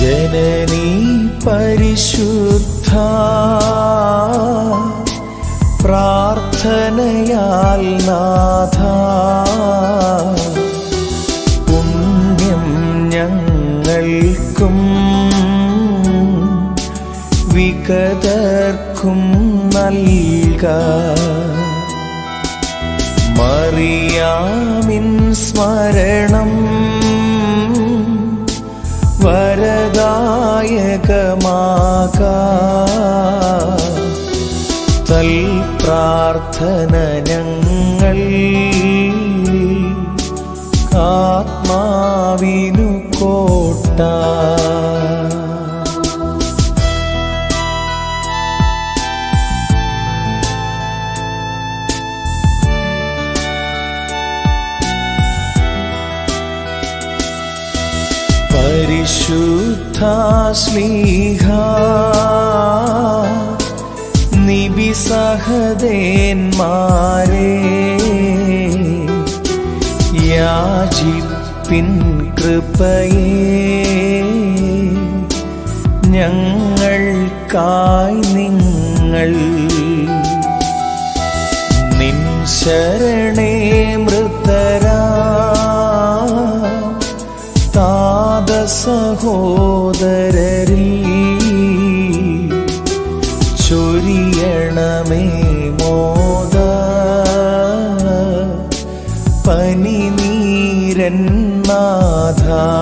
ജനനീ പരിശുദ്ധ പ്രാർത്ഥനയാൽ നാഥ പുണ്യം ഞങ്ങൾക്കും വിഗതർക്കും നൽക മറിയാമിൻ സ്മരണം വരദായകമാക തൽ പ്രാർത്ഥന ഞങ്ങൾ ആത്മാവിനു കോട്ട പരിശുദ്ധ സ്ലീഹ നിബിസഹദേന്മാരെ യാചിപ്പിൻ കൃപയേ ഞങ്ങൾക്കായി നിങ്ങൾ നിൻ ശരണേ മൃതരാ താത സഹോദരരിൽ ചൊരിയണമേ മോദ പനിനീരൻ നാഥ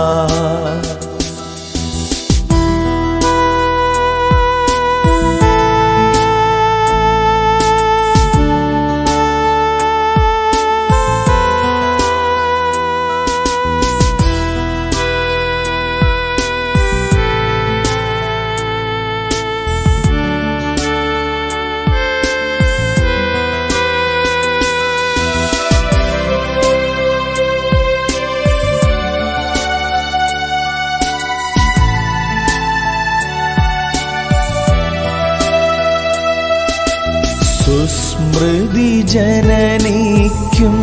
സുസ്മൃതി ജനനിക്കും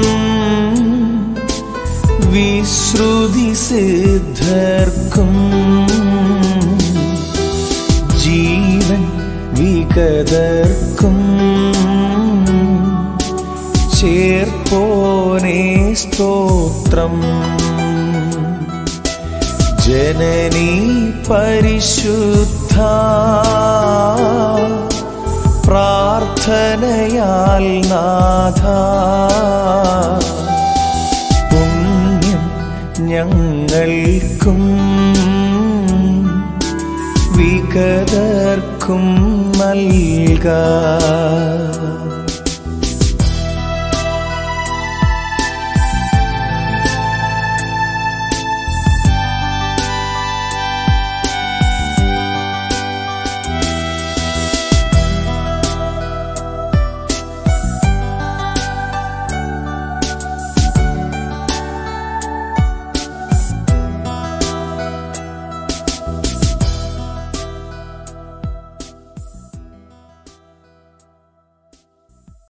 വിശ്രുതി സിദ്ധർക്കും ജീവൻ വിഗതർക്കും ചേർപ്പോനേ സ്തോത്രം ജനനീ പരിശുദ്ധ പ്രാർത്ഥനയാൽ നാഥ